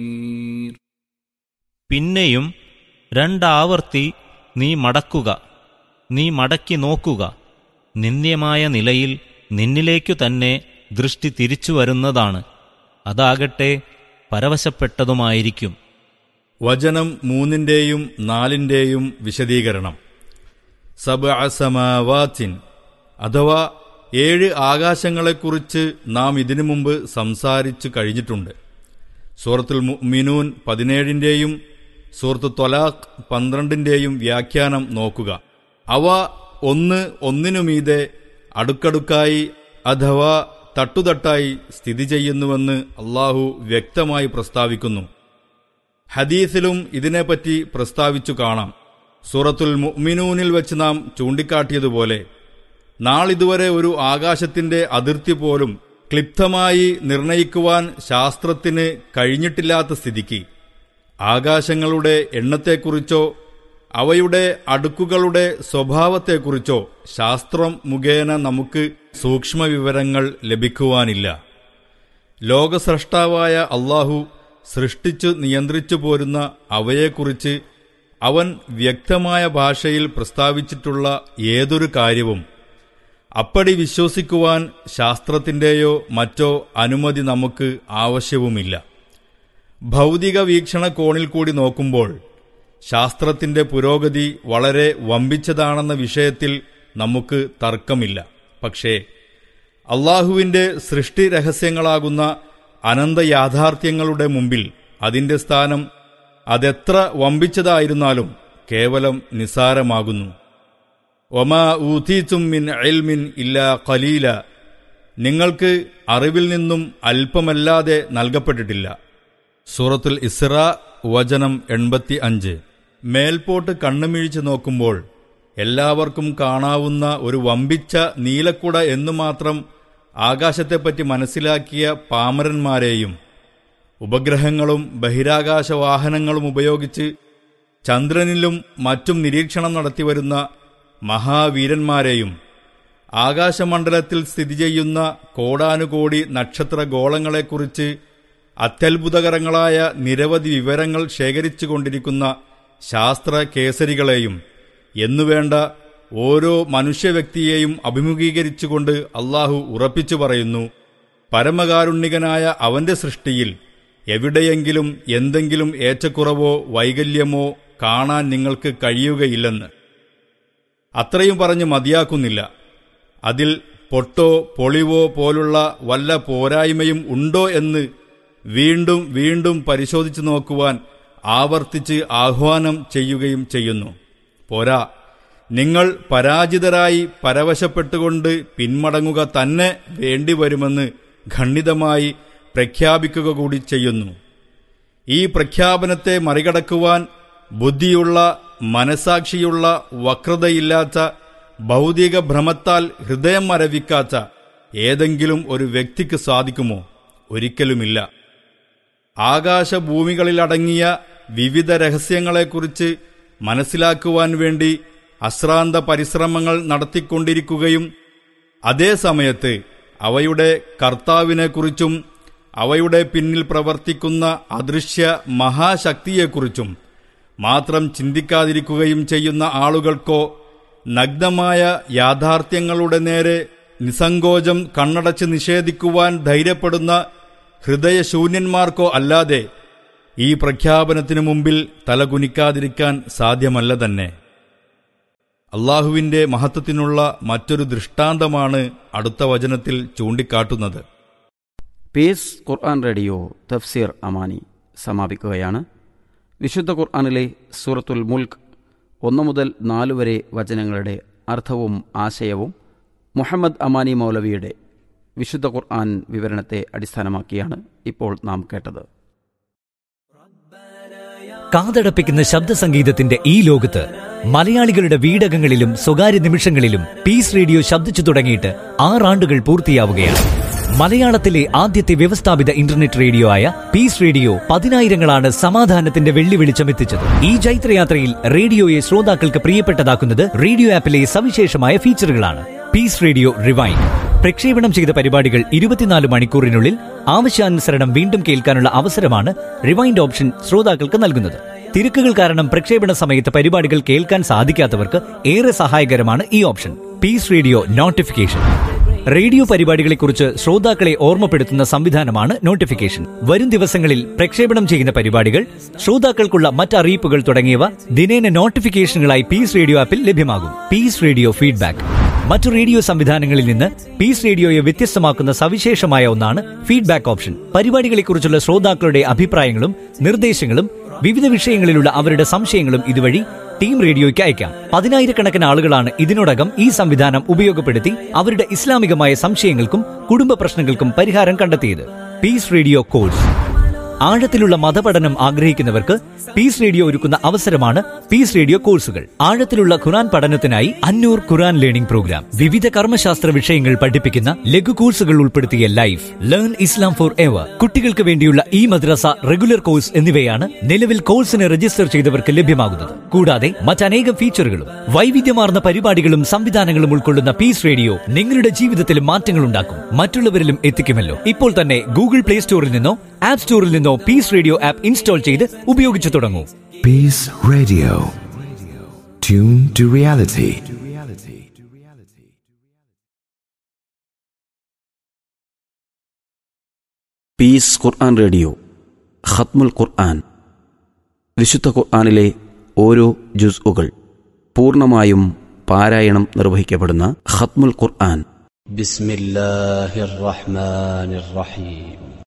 പിന്നെയും രണ്ടാവർത്തി നീ മടക്കുക നീ മടക്കി നോക്കുക നിന്ദ്യമായ നിലയിൽ നിന്നിലേക്കു തന്നെ ദൃഷ്ടി തിരിച്ചു വരുന്നതാണ് അതാകട്ടെ പരവശപ്പെട്ടതുമായിരിക്കും വചനം മൂന്നിന്റെയും നാലിന്റെയും വിശദീകരണം സബഅസമാവാത്തിൻ അഥവാ ഏഴ് ആകാശങ്ങളെക്കുറിച്ച് നാം ഇതിനു മുമ്പ് സംസാരിച്ചു കഴിഞ്ഞിട്ടുണ്ട് സൂറത്തുൽ മുഅ്മിനൂൻ പതിനേഴിന്റെയും സൂറത്ത് ത്വലാഖ് പന്ത്രണ്ടിന്റെയും വ്യാഖ്യാനം നോക്കുക അവ ഒന്ന് ഒന്നിനുമീതെ അടുക്കടുക്കായി അഥവാ തട്ടുതട്ടായി സ്ഥിതി ചെയ്യുന്നുവെന്ന് അള്ളാഹു വ്യക്തമായി പ്രസ്താവിക്കുന്നു ഹദീസിലും ഇതിനെപ്പറ്റി പ്രസ്താവിച്ചു കാണാം സൂറത്തുൽ മുഅ്മിനൂനിൽ വെച്ച് നാം ചൂണ്ടിക്കാട്ടിയതുപോലെ നാളിതുവരെ ഒരു ആകാശത്തിന്റെ അതിർത്തി പോലും ക്ലിപ്തമായി നിർണയിക്കുവാൻ ശാസ്ത്രത്തിന് കഴിഞ്ഞിട്ടില്ലാത്ത സ്ഥിതിക്ക് ആകാശങ്ങളുടെ എണ്ണത്തെക്കുറിച്ചോ അവയുടെ അടുക്കുകളുടെ സ്വഭാവത്തെക്കുറിച്ചോ ശാസ്ത്രം മുഖേന നമുക്ക് സൂക്ഷ്മ വിവരങ്ങൾ ലഭിക്കുവാനില്ല ലോകസ്രഷ്ടാവായ അള്ളാഹു സൃഷ്ടിച്ചു നിയന്ത്രിച്ചു പോരുന്ന അവയെക്കുറിച്ച് അവൻ വ്യക്തമായ ഭാഷയിൽ പ്രസ്താവിച്ചിട്ടുള്ള ഏതൊരു കാര്യവും അപ്പടി വിശ്വസിക്കുവാൻ ശാസ്ത്രത്തിന്റെയോ മറ്റോ അനുമതി നമുക്ക് ആവശ്യവുമില്ല ഭൗതിക വീക്ഷണകോണിൽ കൂടി നോക്കുമ്പോൾ ശാസ്ത്രത്തിന്റെ പുരോഗതി വളരെ വമ്പിച്ചതാണെന്ന വിഷയത്തിൽ നമുക്ക് തർക്കമില്ല പക്ഷേ അള്ളാഹുവിന്റെ സൃഷ്ടി രഹസ്യങ്ങളാകുന്ന അനന്ത യാഥാർത്ഥ്യങ്ങളുടെ മുമ്പിൽ അതിന്റെ സ്ഥാനം അതെത്ര വമ്പിച്ചതായിരുന്നാലും കേവലം നിസാരമാകുന്നു ഒമാ ഊതീത്തും മിൻ എൽമിൻ ഇല്ലാ ഖലീല നിങ്ങൾക്ക് അറിവിൽ നിന്നും അല്പമല്ലാതെ നൽകപ്പെട്ടിട്ടില്ല സൂറത്തുൽ ഇസ്ര വചനം എൺപത്തി അഞ്ച് മേൽപോട്ട് കണ്ണുമിഴിച്ചു നോക്കുമ്പോൾ എല്ലാവർക്കും കാണാവുന്ന ഒരു വമ്പിച്ച നീലക്കുട എന്നു മാത്രം ആകാശത്തെപ്പറ്റി മനസ്സിലാക്കിയ പാമരന്മാരെയും ഉപഗ്രഹങ്ങളും ബഹിരാകാശ വാഹനങ്ങളും ഉപയോഗിച്ച് ചന്ദ്രനിലും മറ്റും നിരീക്ഷണം നടത്തിവരുന്ന മഹാവീരന്മാരെയും ആകാശമണ്ഡലത്തിൽ സ്ഥിതി ചെയ്യുന്ന കോടാനുകോടി നക്ഷത്ര ഗോളങ്ങളെക്കുറിച്ച് അത്യത്ഭുതകരങ്ങളായ നിരവധി വിവരങ്ങൾ ശേഖരിച്ചുകൊണ്ടിരിക്കുന്ന ശാസ്ത്ര കേസരികളെയും എന്നുവേണ്ട ഓരോ മനുഷ്യവ്യക്തിയെയും അഭിമുഖീകരിച്ചുകൊണ്ട് അള്ളാഹു ഉറപ്പിച്ചു പറയുന്നു പരമകാരുണ്യകനായ അവന്റെ സൃഷ്ടിയിൽ എവിടെയെങ്കിലും എന്തെങ്കിലും ഏറ്റക്കുറവോ വൈകല്യമോ കാണാൻ നിങ്ങൾക്ക് കഴിയുകയില്ലെന്ന് അത്രയും പറഞ്ഞ് മതിയാക്കുന്നില്ല അതിൽ പൊട്ടോ പൊളിവോ പോലുള്ള വല്ല പോരായ്മയും ഉണ്ടോ എന്ന് വീണ്ടും വീണ്ടും പരിശോധിച്ചു നോക്കുവാൻ ആവർത്തിച്ച് ആഹ്വാനം ചെയ്യുകയും ചെയ്യുന്നു പോരാ നിങ്ങൾ പരാജിതരായി പരവശപ്പെട്ടുകൊണ്ട് പിന്മടങ്ങുക തന്നെ വേണ്ടിവരുമെന്ന് ഖണ്ഡിതമായി പ്രഖ്യാപിക്കുക കൂടി ചെയ്യുന്നു ഈ പ്രഖ്യാപനത്തെ മറികടക്കുവാൻ ബുദ്ധിയുള്ള മനസാക്ഷിയുള്ള വക്രതയില്ലാത്ത ഭൗതിക ഭ്രമത്താൽ ഹൃദയം മരവിക്കാത്ത ഏതെങ്കിലും ഒരു വ്യക്തിക്ക് സാധിക്കുമോ ഒരിക്കലുമില്ല ആകാശഭൂമികളിലടങ്ങിയ വിവിധ രഹസ്യങ്ങളെക്കുറിച്ച് മനസ്സിലാക്കുവാൻ വേണ്ടി അശ്രാന്ത പരിശ്രമങ്ങൾ നടത്തിക്കൊണ്ടിരിക്കുകയും അതേസമയത്ത് അവയുടെ കർത്താവിനെക്കുറിച്ചും അവയുടെ പിന്നിൽ പ്രവർത്തിക്കുന്ന അദൃശ്യ മഹാശക്തിയെക്കുറിച്ചും മാത്രം ചിന്തിക്കാതിരിക്കുകയും ചെയ്യുന്ന ആളുകൾക്കോ നഗ്നമായ യാഥാർത്ഥ്യങ്ങളുടെ നേരെ നിസങ്കോചം കണ്ണടച്ച് നിഷേധിക്കുവാൻ ധൈര്യപ്പെടുന്ന ഹൃദയശൂന്യന്മാർക്കോ അല്ലാതെ ഈ പ്രഖ്യാപനത്തിനു മുമ്പിൽ തലകുനിക്കാതിരിക്കാൻ സാധ്യമല്ല തന്നെ അള്ളാഹുവിന്റെ മഹത്വത്തിനുള്ള മറ്റൊരു ദൃഷ്ടാന്തമാണ് അടുത്ത വചനത്തിൽ ചൂണ്ടിക്കാട്ടുന്നത് പീസ് ഖുർആൻ റേഡിയോ തഫ്സീർ അമാനി സമാപിക്കുകയാണ് വിശുദ്ധ ഖുർആനിലെ സൂറത്തുൽ മുൽക്ക് ഒന്ന് മുതൽ നാല് വരെ വചനങ്ങളുടെ അർത്ഥവും ആശയവും മുഹമ്മദ് അമാനി മൗലവിയുടെ വിശുദ്ധ ഖുർആൻ വിവരണത്തെ അടിസ്ഥാനമാക്കിയാണ് ഇപ്പോൾ നാം കേട്ടത് കാതടപ്പിക്കുന്ന ശബ്ദ സംഗീതത്തിന്റെ ഈ ലോകത്ത് മലയാളികളുടെ വീടകങ്ങളിലും സ്വകാര്യ നിമിഷങ്ങളിലും പീസ് റേഡിയോ ശബ്ദിച്ചു തുടങ്ങിയിട്ട് ആറാണ്ടുകൾ പൂർത്തിയാവുകയാണ് മലയാളത്തിലെ ആദ്യത്തെ വ്യവസ്ഥാപിത ഇന്റർനെറ്റ് റേഡിയോ ആയ പീസ് റേഡിയോ പതിനായിരങ്ങളാണ് സമാധാനത്തിന്റെ വെള്ളി വെളിച്ചമെത്തിച്ചത് ഈ ജൈത്രയാത്രയിൽ റേഡിയോയെ ശ്രോതാക്കൾക്ക് പ്രിയപ്പെട്ടതാക്കുന്നത് റേഡിയോ ആപ്പിലെ സവിശേഷമായ ഫീച്ചറുകളാണ് പീസ് റേഡിയോ റിവൈൻ പ്രക്ഷേപണം ചെയ്ത പരിപാടികൾ ഇരുപത്തിനാല് മണിക്കൂറിനുള്ളിൽ ആവശ്യാനുസരണം വീണ്ടും കേൾക്കാനുള്ള അവസരമാണ് റിവൈൻഡ് ഓപ്ഷൻ ശ്രോതാക്കൾക്ക് നൽകുന്നത് തിരക്കുകൾ കാരണം പ്രക്ഷേപണ സമയത്ത് പരിപാടികൾ കേൾക്കാൻ സാധിക്കാത്തവർക്ക് ഏറെ സഹായകരമാണ് ഈ option peace radio notification radio പരിപാടികളെക്കുറിച്ച് ശ്രോതാക്കളെ ഓർമ്മപ്പെടുത്തുന്ന സംവിധാനമാണ് നോട്ടിഫിക്കേഷൻ വരും ദിവസങ്ങളിൽ പ്രക്ഷേപണം ചെയ്യുന്ന പരിപാടികൾ ശ്രോതാക്കൾക്കുള്ള മറ്ററിയിപ്പുകൾ തുടങ്ങിയവ ദിനേന നോട്ടിഫിക്കേഷനുകളായി പീസ് റേഡിയോ ആപ്പിൽ ലഭ്യമാകും പീസ് റേഡിയോ ഫീഡ്ബാക്ക് മറ്റു റേഡിയോ സംവിധാനങ്ങളിൽ നിന്ന് പീസ് റേഡിയോയെ വ്യത്യസ്തമാക്കുന്ന സവിശേഷമായ ഒന്നാണ് ഫീഡ്ബാക്ക് ഓപ്ഷൻ പരിപാടികളെക്കുറിച്ചുള്ള ശ്രോതാക്കളുടെ അഭിപ്രായങ്ങളും നിർദ്ദേശങ്ങളും വിവിധ വിഷയങ്ങളിലുള്ള അവരുടെ സംശയങ്ങളും ഇതുവഴി ടീം റേഡിയോയ്ക്ക് അയക്കാം പതിനായിരക്കണക്കിന് ആളുകളാണ് ഇതിനോടകം ഈ സംവിധാനം ഉപയോഗപ്പെടുത്തി അവരുടെ ഇസ്ലാമികമായ സംശയങ്ങൾക്കും കുടുംബ പ്രശ്നങ്ങൾക്കും പരിഹാരം കണ്ടെത്തിയത് പീസ് റേഡിയോ കോഴ്സ് ആഴത്തിലുള്ള മതപഠനം ആഗ്രഹിക്കുന്നവർക്ക് പീസ് റേഡിയോ ഒരുക്കുന്ന അവസരമാണ് പീസ് റേഡിയോ കോഴ്സുകൾ ആഴത്തിലുള്ള ഖുറാൻ പഠനത്തിനായി അന്നൂർ ഖുറാൻ ലേണിംഗ് പ്രോഗ്രാം വിവിധ കർമ്മശാസ്ത്ര വിഷയങ്ങൾ പഠിപ്പിക്കുന്ന ലഘു കോഴ്സുകൾ ഉൾപ്പെടുത്തിയ life learn Islam forever കുട്ടികൾക്ക് വേണ്ടിയുള്ള ഈ മദ്രസ റെഗുലർ കോഴ്സ് എന്നിവയാണ് നിലവിൽ കോഴ്സിന് രജിസ്റ്റർ ചെയ്തവർക്ക് ലഭ്യമാകുന്നത് കൂടാതെ മറ്റനേകം ഫീച്ചറുകളും വൈവിധ്യമാർന്ന പരിപാടികളും സംവിധാനങ്ങളും ഉൾക്കൊള്ളുന്ന പീസ് റേഡിയോ നിങ്ങളുടെ ജീവിതത്തിൽ മാറ്റങ്ങൾ ഉണ്ടാക്കും മറ്റുള്ളവരിലും എത്തിക്കുമല്ലോ ഇപ്പോൾ തന്നെ ഗൂഗിൾ പ്ലേ സ്റ്റോറിൽ നിന്നോ ആപ്പ് സ്റ്റോറിൽ നിന്നോ പീസ് റേഡിയോ ആപ്പ് ഇൻസ്റ്റാൾ ചെയ്ത് ഉപയോഗിച്ചു തുടങ്ങൂ Peace Radio. Tune to reality. Peace Quran radio ഖത്മുൽ ഖുർആൻ വിശുദ്ധ ഖുർആനിലെ ഓരോ ജുസ്ഉകൾ പൂർണ്ണമായും പാരായണം നിർവഹിക്കപ്പെടുന്ന ഖത്മുൽ ഖുർആൻ بسم الله الرحمن الرحيم